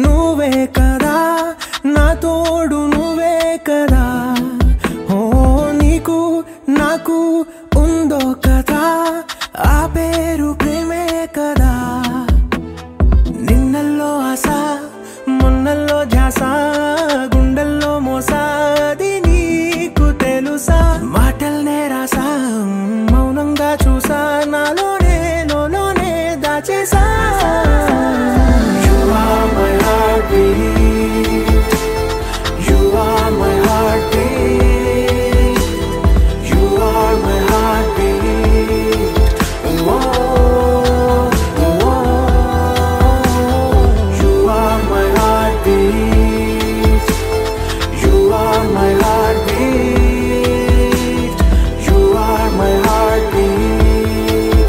నువ్వే కదా నా తోడు నువ్వే కదా ఓ నీకు నాకు ఉందో కదా ఆ పేరు ప్రేమే కదా నిన్నల్లో ఆశ మొన్నల్లో ధ్యాస గుండెల్లో మోసాది నీకు తెలుసా మాటల్నే రాసా మౌనంగా చూసా నాలోనే లోనే దాచేసా You are my heartbeat. You are my heartbeat. You are my heartbeat. Whoa, whoa. You are my heartbeat. You are my heartbeat. You are my heartbeat.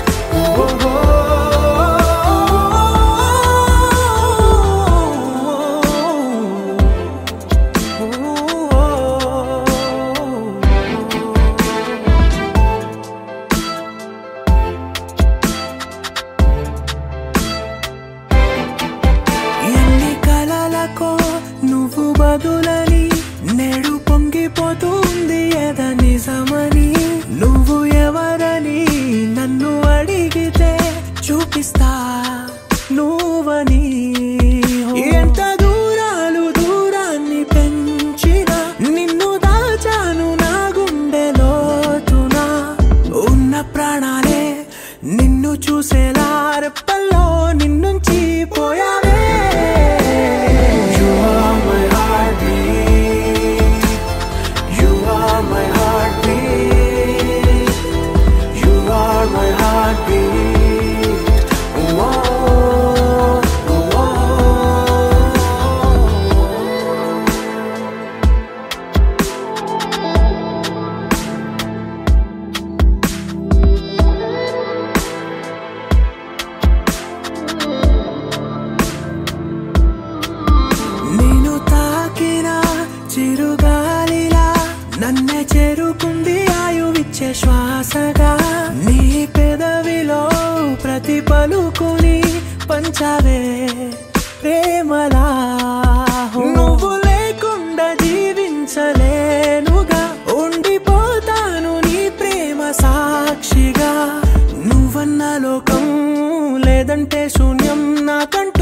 ఎన్ని కలలకో నువ్వు బదులని నేడు పొంగిపోతుంది ఎద నిజమని నువ్వు ఎవరని నన్ను అడిగితే చూపిస్తా నువ్వని ఎంత దూరాలు దూరాన్ని పెంచిన నిన్ను దాచాను నా గుండె లోతున ఉన్న ప్రాణాలే నిన్ను చూసేలా రెప్పల్లో నిన్నుంచి పోయావే You are my heartbeat. You are my heartbeat. You are my heartbeat. Whoa, whoa. నేను తాకిన చిరుగాలిలా నన్నే చేరుకుంది ఆయువిచ్చే శ్వాసగా నీ పెదవిలో ప్రతి పలుకుని పంచవే ప్రేమలా నువ్వు లేకుండా జీవించలేనుగా ఉండిపోతాను నీ ప్రేమ సాక్షిగా నువ్వన్న లోకం లేదంటే శూన్యం నాకంటూ